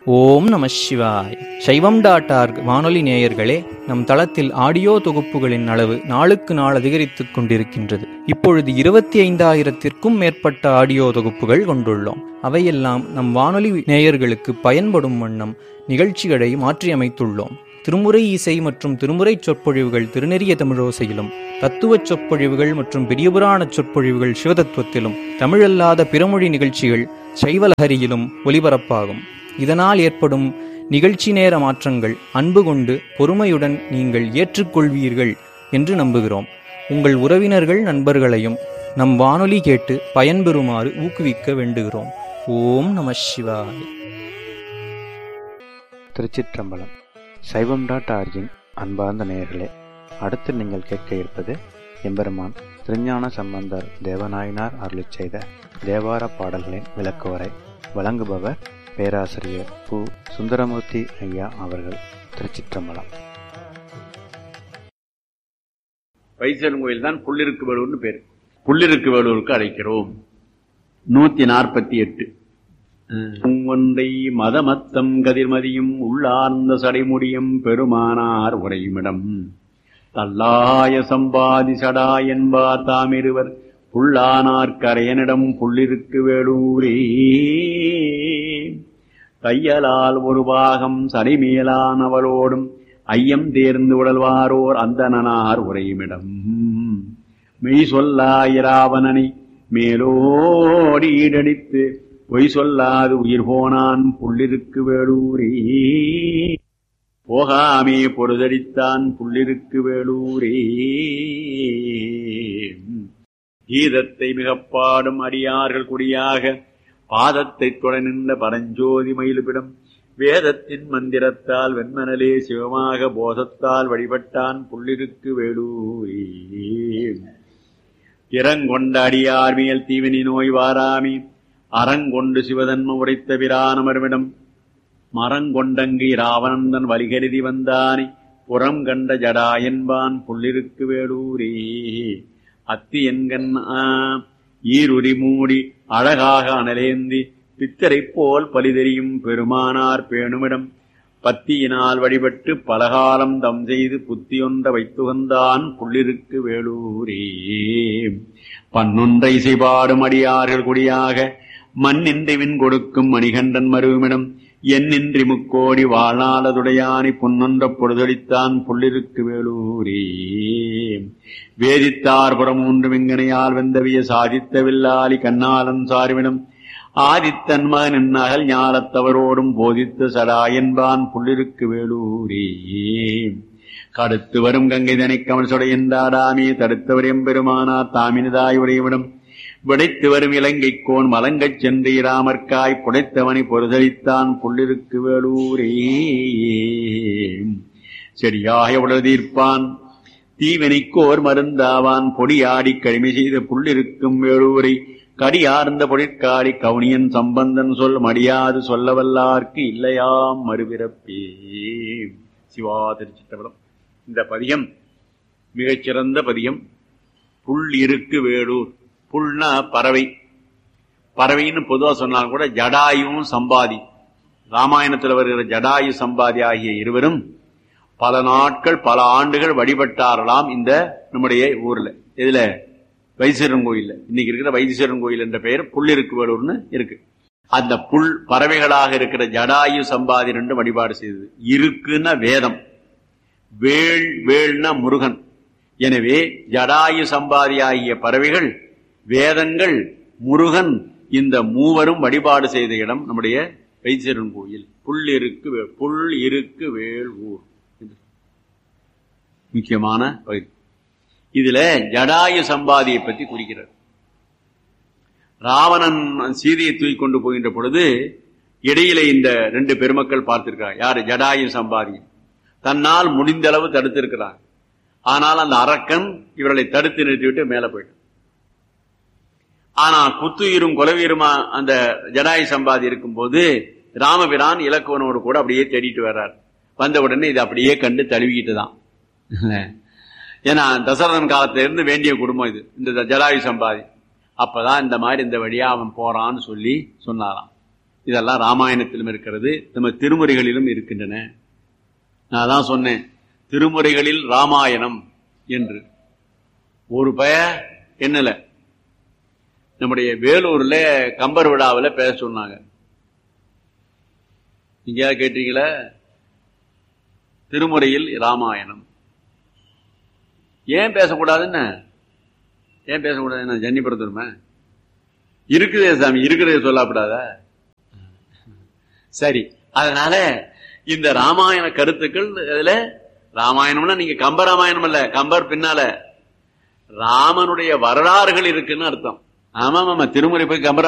ஓம் நம சிவாய் சைவம் டாட் ஆர்க் வானொலி நேயர்களே நம் தளத்தில் ஆடியோ தொகுப்புகளின் அளவு நாளுக்கு நாள் அதிகரித்துக் கொண்டிருக்கின்றது இப்பொழுது இருபத்தி ஐந்தாயிரத்திற்கும் மேற்பட்ட ஆடியோ தொகுப்புகள் கொண்டுள்ளோம் அவையெல்லாம் நம் வானொலி நேயர்களுக்கு பயன்படும் வண்ணம் நிகழ்ச்சிகளை மாற்றியமைத்துள்ளோம் திருமுறை இசை மற்றும் திருமுறை சொற்பொழிவுகள் திருநெறிய தமிழோசையிலும் தத்துவச் சொற்பொழிவுகள் மற்றும் பெரியபுராண சொற்பொழிவுகள் சிவதத்துவத்திலும் தமிழல்லாத பிறமொழி நிகழ்ச்சிகள் சைவலஹரியிலும் ஒலிபரப்பாகும் இதனால் ஏற்படும் நிகழ்ச்சி நேர மாற்றங்கள் அன்பு கொண்டு பொறுமையுடன் நீங்கள் ஏற்றுக்கொள்வீர்கள் என்று நம்புகிறோம் உங்கள் உறவினர்கள் நண்பர்களையும் நம் வானொலி கேட்டு பயன்பெறுமாறு ஊக்குவிக்க வேண்டுகிறோம் ஓம் நம சிவாய் திருச்சிற்றம்பலம் சைவம் டாட் ஆர்ஜின் அன்பார்ந்த நேயர்களே அடுத்து நீங்கள் கேட்க இருப்பது எம்பெருமான் திருஞான சம்பந்தர் தேவநாயனார் அருளிச் செய்த தேவார பாடல்களின் விளக்குவரை வழங்குபவர் பேராசிரியர் பு சுந்தரமூர்த்தி ஐயா அவர்கள் திருச்சிற்றம்பலம் வைசன் கோயில் தான் புள்ளிருக்கு வேலூர்னு பேர் புள்ளிருக்கு வேலூருக்கு அழைக்கிறோம் நூத்தி நாற்பத்தி எட்டு ஒன்றை மதமத்தம் கதிர்மதியும் உள்ளார்ந்த சடைமுடியும் பெருமானார் உரையுமிடம் தல்லாய சம்பாதி சடா என்பார் தாமிருவர் புல்லானார் கரையனிடம் புள்ளிருக்கு வேலூரே தையலால் ஒரு பாகம் சடைமேலானவளோடும் ஐயம் தேர்ந்து உடல்வாரோர் அந்தனார் உரையுமிடம் மெய் சொல்லாயிராவணனை மேலோடி ஈடடித்து பொய் சொல்லாது உயிர் போனான் புள்ளிருக்கு வேலூரே போகாமே பொருதடித்தான் புள்ளிருக்கு வேலூரே கீதத்தை மிகப்பாடும் அடியார்கள் குடியாக பாதத்தை தொட நின்ற பரஞ்சோதி மயிலுபிடம் வேதத்தின் மந்திரத்தால் வெண்மனலே சிவமாக போதத்தால் வழிபட்டான் புள்ளிருக்கு வேலூரே திறங்கொண்ட அடியார் மேல் தீவினி நோய் வாராமி அறங்கொண்டு சிவதன்ம உரைத்த பிரானமர்விடம் மரங்கொண்டங்கு ராவணந்தன் வலிகருதி வந்தானி புறம் கண்ட ஜடா என்பான் புள்ளிருக்கு வேலூரே அத்தி என்கண் ஈருரி மூடி அழகாக அனலேந்தி பித்தரை போல் பலிதெறியும் பெருமானார் பேணுமிடம் பத்தியினால் வழிபட்டு பலகாலம் தம் செய்து புத்தியொன்ற வைத்துகந்தான் புள்ளிருக்கு வேலூரே பன்னொன்றை செய்பாடும் அடியார்கள் குடியாக மண்ணின்றி வின் கொடுக்கும் மணிகண்டன் மருவிமிடம் என்னின்றி முக்கோடி வாழ்நாளதுடையானி பொன்னொன்ற பொழுதளித்தான் புள்ளிருக்கு வேலூரே வேதித்தார் புறமூன்று விங்கனையால் வெந்தவிய சாதித்த வில்லாலி கண்ணாலன் சாரிவிடம் ஆதித்தன் மகன் அகல் ஞாலத்தவரோடும் போதித்த சடா என்பான் புள்ளிருக்கு வேலூரே கடுத்து வரும் கங்கை தனை கமல் சொடையென்றாடாமே தடுத்தவர் எம்பெருமானார் தாமினதாய் உடையவிடம் விடைத்து வரும் இலங்கை கோன் மலங்கச் சென்று இராமற்காய் புடைத்தவனை பொறுதளித்தான் புள்ளிருக்கு வேலூரே சரியாக உடதீர்ப்பான் தீவினைக்கோர் மருந்தாவான் பொடியாடி கடிமை செய்த புள்ளிருக்கும் வேலூரை கடியார்ந்த பொழிற்காடி கவுனியன் சம்பந்தன் சொல் மடியாது சொல்லவல்லார்க்கு இல்லையாம் மறுபிறப்பே சிவா திருச்சிட்டபலம் இந்த பதியம் மிகச்சிறந்த பதியம் புல் இருக்கு வேலூர் புல்னா பறவை பறவைன்னு பொதுவா சொன்னாலும் கூட ஜடாயும் சம்பாதி ராமாயணத்தில் வருகிற ஜடாயு சம்பாதி ஆகிய இருவரும் பல நாட்கள் பல ஆண்டுகள் வழிபட்டாரலாம் இந்த நம்முடைய ஊர்ல இதுல வைத்தீஸ்வரன் கோயில் இன்னைக்கு இருக்கிற வைத்தீஸ்வரன் கோயில் என்ற பெயர் புள்ளிருக்கு வேலூர்னு இருக்கு அந்த புல் பறவைகளாக இருக்கிற ஜடாயு சம்பாதி ரெண்டு வழிபாடு செய்தது இருக்குன்னா வேதம் வேள் வேள்னா முருகன் எனவே ஜடாயு சம்பாதி ஆகிய பறவைகள் வேதங்கள் முருகன் இந்த மூவரும் வழிபாடு செய்த இடம் நம்முடைய வைத்தீஸ்வரன் கோயில் புல் இருக்கு புல் இருக்கு வேள் ஊர் முக்கியமான பகுதி இதுல ஜடாயு சம்பாதியை பத்தி குறிக்கிறார் ராவணன் சீதையை தூக்கி கொண்டு போகின்ற பொழுது இடையில இந்த ரெண்டு பெருமக்கள் பார்த்திருக்கிறார் யாரு ஜடாயு சம்பாதி தன்னால் முடிந்த அளவு தடுத்திருக்கிறார் ஆனால் அந்த அரக்கன் இவர்களை தடுத்து நிறுத்திவிட்டு மேல போயிட்டான் ஆனா குத்துயிரும் கொலவீருமா அந்த ஜடாயு சம்பாதி இருக்கும் போது ராமபிரான் இலக்குவனோடு கூட அப்படியே தேடிட்டு வர்றார் வந்த உடனே இது அப்படியே கண்டு தழுவிக்கிட்டு தான் ஏன்னா தசரதன் காலத்துல இருந்து வேண்டிய குடும்பம் இது இந்த ஜடாயு சம்பாதி அப்பதான் இந்த மாதிரி இந்த வழியா அவன் போறான்னு சொல்லி சொன்னாராம் இதெல்லாம் ராமாயணத்திலும் இருக்கிறது நம்ம திருமுறைகளிலும் இருக்கின்றன நான் தான் சொன்னேன் திருமுறைகளில் ராமாயணம் என்று ஒரு பய என்னல நம்முடைய வேலூர்ல கம்பர் விழாவில் பேச சொன்னாங்க நீங்க கேட்டீங்களா திருமுறையில் ராமாயணம் ஏன் பேசக்கூடாதுன்னு ஏன் பேசக்கூடாதுன்னு ஜன்னிபுரத்துருமே இருக்குதே சாமி இருக்கிறதே சொல்லப்படாத சரி அதனால இந்த ராமாயண கருத்துக்கள் அதுல ராமாயணம்னா நீங்க கம்ப ராமாயணம் இல்ல கம்பர் பின்னால ராமனுடைய வரலாறுகள் இருக்குன்னு அர்த்தம் ஆமா ஆமா திருமுறை போய் கம்ப